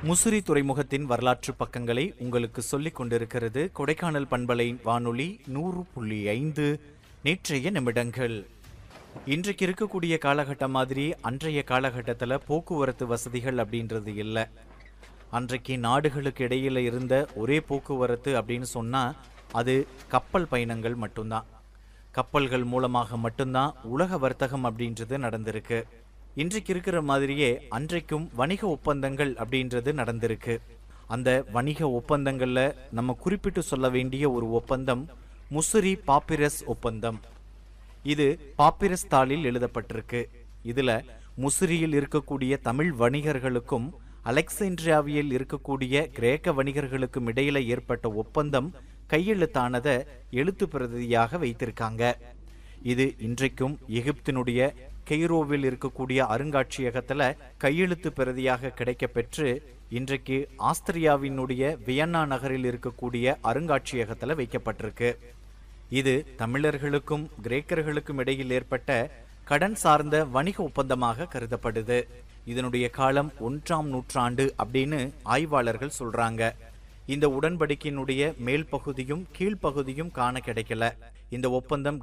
முசிறி துறைமுகத்தின் வரலாற்று பக்கங்களை உங்களுக்கு சொல்லிக் கொண்டிருக்கிறது கொடைக்கானல் பண்பலை வானொலி நூறு புள்ளி ஐந்து நேற்றைய நிமிடங்கள் இன்றைக்கு இருக்கக்கூடிய காலகட்டம் மாதிரி அன்றைய காலகட்டத்தில் போக்குவரத்து வசதிகள் அப்படின்றது இல்லை அன்றைக்கு நாடுகளுக்கு இடையில இருந்த ஒரே போக்குவரத்து அப்படின்னு சொன்னா அது கப்பல் பயணங்கள் மட்டும்தான் கப்பல்கள் மூலமாக மட்டும்தான் உலக வர்த்தகம் அப்படின்றது நடந்திருக்கு இன்றைக்கு இருக்கிற மாதிரியே அன்றைக்கும் வணிக ஒப்பந்தங்கள் அப்படின்றது நடந்திருக்கு அந்த வணிக ஒப்பந்தங்கள்ல நம்ம குறிப்பிட்டு சொல்ல வேண்டிய ஒரு ஒப்பந்தம் முசிறி பாப்பிரஸ் ஒப்பந்தம் இது பாப்பிரஸ் தாளில் எழுதப்பட்டிருக்கு இதுல முசிறியில் இருக்கக்கூடிய தமிழ் வணிகர்களுக்கும் அலெக்சாண்ட்ரியாவில் இருக்கக்கூடிய கிரேக்க வணிகர்களுக்கும் இடையில ஏற்பட்ட ஒப்பந்தம் கையெழுத்தானத எழுத்து பிரதியாக வைத்திருக்காங்க இது இன்றைக்கும் எகிப்தினுடைய கெய்ரோவில் இருக்கக்கூடிய அருங்காட்சியகத்துல கையெழுத்து பிரதியாக கிடைக்கப்பெற்று இன்றைக்கு ஆஸ்திரியாவினுடைய வியன்னா நகரில் இருக்கக்கூடிய அருங்காட்சியகத்துல வைக்கப்பட்டிருக்கு இது தமிழர்களுக்கும் கிரேக்கர்களுக்கும் இடையில் ஏற்பட்ட கடன் சார்ந்த வணிக ஒப்பந்தமாக கருதப்படுது இதனுடைய காலம் ஒன்றாம் நூற்றாண்டு அப்படின்னு ஆய்வாளர்கள் சொல்றாங்க இந்த உடன்படிக்கையினுடைய மேல் பகுதியும் கீழ்ப்பகுதியும் காண கிடைக்கல இந்த ஒப்பந்தம்